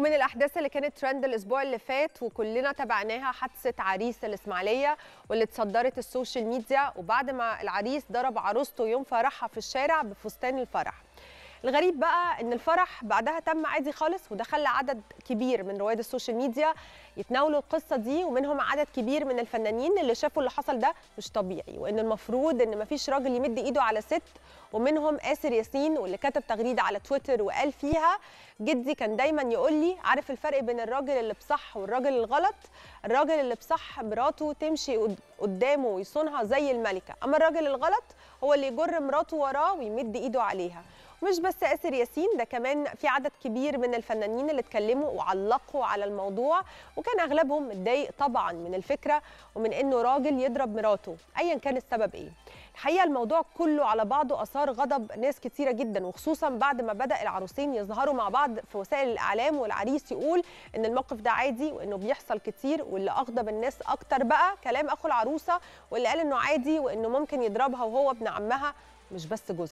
ومن الاحداث اللي كانت ترند الاسبوع اللي فات وكلنا تابعناها حادثه عريس الاسماعيليه واللي اتصدرت السوشيال ميديا وبعد ما العريس ضرب عروسته يوم فرحها في الشارع بفستان الفرح الغريب بقى ان الفرح بعدها تم عادي خالص وده خلى عدد كبير من رواد السوشيال ميديا يتناولوا القصه دي ومنهم عدد كبير من الفنانين اللي شافوا اللي حصل ده مش طبيعي وان المفروض ان مفيش راجل يمد ايده على ست ومنهم آسر ياسين واللي كتب تغريده على تويتر وقال فيها جدي كان دايما يقول لي عارف الفرق بين الراجل اللي بصح والراجل الغلط الراجل اللي بصح مراته تمشي قدامه ويصونها زي الملكه اما الراجل الغلط هو اللي يجر مراته وراه ويمد ايده عليها مش بس آسر ياسين ده كمان في عدد كبير من الفنانين اللي اتكلموا وعلقوا على الموضوع وكان اغلبهم متضايق طبعا من الفكره ومن انه راجل يضرب مراته ايا كان السبب ايه الحقيقه الموضوع كله على بعضه اثار غضب ناس كتيره جدا وخصوصا بعد ما بدا العروسين يظهروا مع بعض في وسائل الاعلام والعريس يقول ان الموقف ده عادي وانه بيحصل كتير واللي اغضب الناس اكتر بقى كلام اخو العروسه واللي قال انه عادي وانه ممكن يضربها وهو ابن عمها مش بس جوزها